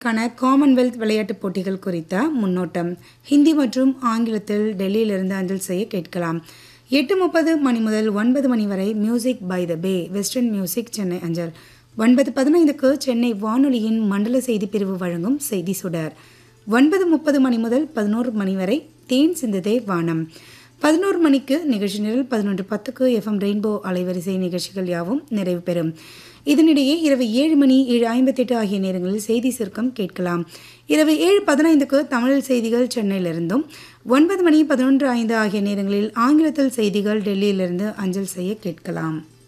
க்கான காமன்வெல்த் விளையாட்டுப் போட்டிகள் குறித்த முன்னோட்டம் ஹிந்தி மற்றும் ஆங்கிலத்தில் டெல்லியிலிருந்து அஞ்சல் செய்ய கேட்கலாம் எட்டு முப்பது மணி முதல் ஒன்பது மணி வரை music by the bay western music Chennai அஞ்சல் ஒன்பது பதினைந்துக்கு சென்னை வானொலியின் மண்டல செய்தி பிரிவு வழங்கும் செய்தி சுடர் ஒன்பது முப்பது மணி முதல் பதினோரு மணி வரை தேன் சிந்ததே வானம் பதினோரு மணிக்கு நிகழ்ச்சி நிரல் பதினொன்று பத்துக்கு எஃப்எம் ரெயின்போ அலைவரிசை நிகழ்ச்சிகள் யாவும் நிறைவு பெறும் இதனிடையே இரவு ஏழு மணி ஏழு ஐம்பத்தெட்டு ஆகிய நேரங்களில் செய்தி சுருக்கம் கேட்கலாம் இரவு ஏழு பதினைந்துக்கு தமிழில் செய்திகள் சென்னையிலிருந்தும் ஒன்பது மணி பதினொன்று ஐந்து ஆகிய நேரங்களில் ஆங்கிலத்தில் செய்திகள் டெல்லியிலிருந்து அஞ்சல் செய்ய கேட்கலாம்